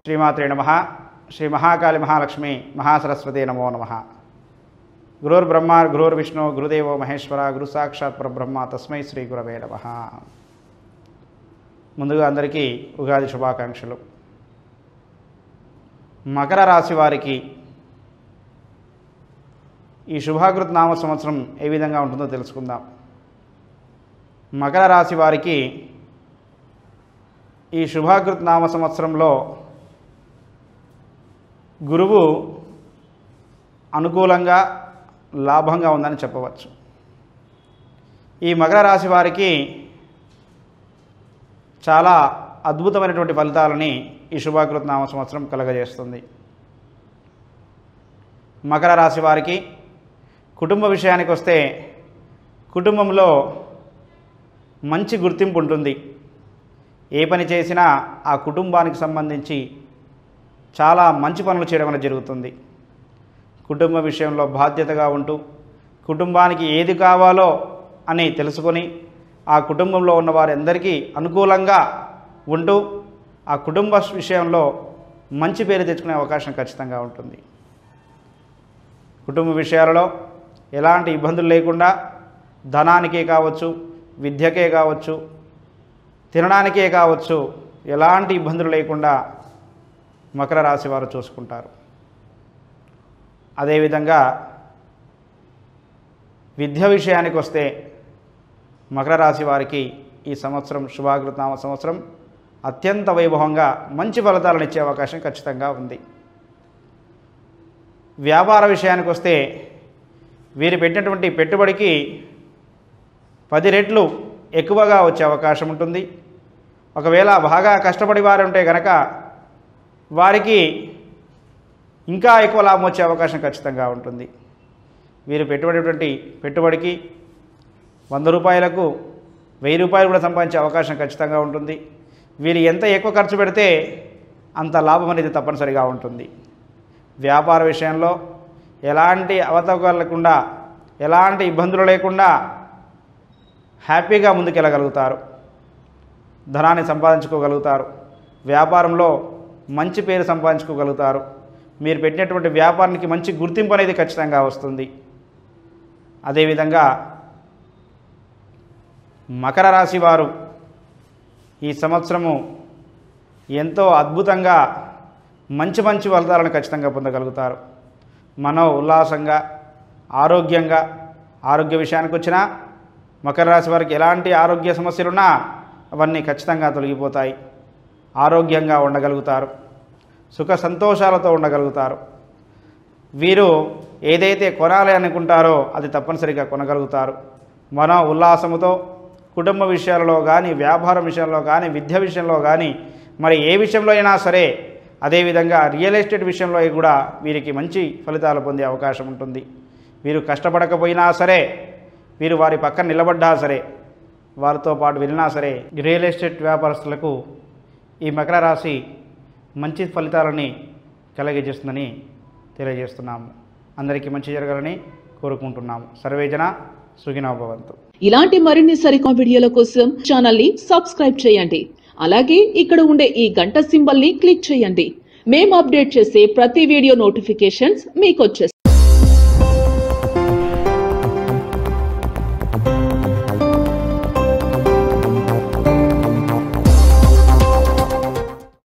శ్రీమాత్రే నమ శ్రీ మహాకాళి మహాలక్ష్మి మహాసరస్వతి నమో నమ గురుర్బ్రహ్మ గురుర్విష్ణు గురుదేవో మహేశ్వర గురు సాక్షాత్ పరబ్రహ్మ తస్మై శ్రీ గురవే నమ ముందుగా అందరికీ ఉగాది శుభాకాంక్షలు మకర రాశి వారికి ఈ శుభాకృత నామ సంవత్సరం ఏ విధంగా ఉంటుందో తెలుసుకుందాం మకర రాశి వారికి ఈ శుభాకృత నామ సంవత్సరంలో గురువు అనుకూలంగా లాభంగా ఉందని చెప్పవచ్చు ఈ మకర రాశి వారికి చాలా అద్భుతమైనటువంటి ఫలితాలని ఈ శుభాకృత నామ సంవత్సరం కలగజేస్తుంది మకర రాశి వారికి కుటుంబ విషయానికి వస్తే కుటుంబంలో మంచి గుర్తింపు ఉంటుంది ఏ పని చేసినా ఆ కుటుంబానికి సంబంధించి చాలా మంచి పనులు చేయడం అనేది జరుగుతుంది కుటుంబ విషయంలో బాధ్యతగా ఉంటూ కుటుంబానికి ఏది కావాలో అని తెలుసుకొని ఆ కుటుంబంలో ఉన్న వారందరికీ అనుకూలంగా ఉంటూ ఆ కుటుంబ విషయంలో మంచి పేరు తెచ్చుకునే అవకాశం ఖచ్చితంగా ఉంటుంది కుటుంబ విషయాలలో ఎలాంటి ఇబ్బందులు లేకుండా ధనానికే కావచ్చు విద్యకే కావచ్చు తినడానికే కావచ్చు ఎలాంటి ఇబ్బందులు లేకుండా మకర రాశి వారు చూసుకుంటారు అదేవిధంగా విద్య విషయానికి వస్తే మకర రాశి వారికి ఈ సంవత్సరం శుభాకృతనామ సంవత్సరం అత్యంత వైభవంగా మంచి ఫలితాలను ఇచ్చే అవకాశం ఖచ్చితంగా ఉంది వ్యాపార విషయానికి వస్తే వీరు పెట్టినటువంటి పెట్టుబడికి పది రెట్లు ఎక్కువగా వచ్చే అవకాశం ఉంటుంది ఒకవేళ బాగా కష్టపడి వారు ఉంటే కనుక వారికి ఇంకా ఎక్కువ లాభం వచ్చే అవకాశం ఖచ్చితంగా ఉంటుంది వీరు పెట్టుబడిటువంటి పెట్టుబడికి వంద రూపాయలకు వెయ్యి రూపాయలు కూడా సంపాదించే అవకాశం ఖచ్చితంగా ఉంటుంది వీరు ఎంత ఎక్కువ ఖర్చు పెడితే అంత లాభం అనేది తప్పనిసరిగా ఉంటుంది వ్యాపార విషయంలో ఎలాంటి అవతవకలు లేకుండా ఎలాంటి ఇబ్బందులు లేకుండా హ్యాపీగా ముందుకెళ్ళగలుగుతారు ధనాన్ని సంపాదించుకోగలుగుతారు వ్యాపారంలో మంచి పేరు సంపాదించుకోగలుగుతారు మీరు పెట్టినటువంటి వ్యాపారానికి మంచి గుర్తింపు అనేది ఖచ్చితంగా వస్తుంది అదేవిధంగా మకర రాశి వారు ఈ సంవత్సరము ఎంతో అద్భుతంగా మంచి మంచి ఫలితాలను ఖచ్చితంగా పొందగలుగుతారు మనో ఉల్లాసంగా ఆరోగ్యంగా ఆరోగ్య విషయానికి వచ్చినా మకర రాశి వారికి ఎలాంటి ఆరోగ్య సమస్యలున్నా అవన్నీ ఖచ్చితంగా తొలగిపోతాయి ఆరోగ్యంగా ఉండగలుగుతారు సుఖ సంతోషాలతో ఉండగలుగుతారు వీరు ఏదైతే కొనాలి అనుకుంటారో అది తప్పనిసరిగా కొనగలుగుతారు మన ఉల్లాసముతో కుటుంబ విషయాలలో కానీ వ్యాపారం విషయంలో కానీ విద్య విషయంలో కానీ మరి ఏ విషయంలో అయినా సరే అదేవిధంగా రియల్ ఎస్టేట్ విషయంలో కూడా వీరికి మంచి ఫలితాలు పొందే అవకాశం ఉంటుంది వీరు కష్టపడకపోయినా సరే వీరు వారి పక్కన నిలబడ్డా సరే వారితో పాటు వెళ్ళినా సరే రియల్ ఎస్టేట్ వ్యాపారస్తులకు ఈ మకర రాశి మంచి ఫలితాలని కలిగజేస్తుందని తెలియజేస్తున్నాము అందరికీ మంచి జరగాలని కోరుకుంటున్నాము సర్వేజన సుఖినోభవంతు ఇలాంటి మరిన్ని సరికొత్త వీడియోల కోసం ఛానల్ ని సబ్స్క్రైబ్ చేయండి అలాగే ఇక్కడ ఉండే ఈ గంట సింబల్ ని క్లిక్ చేయండి మేము అప్డేట్ చేసే ప్రతి వీడియో నోటిఫికేషన్స్ మీకు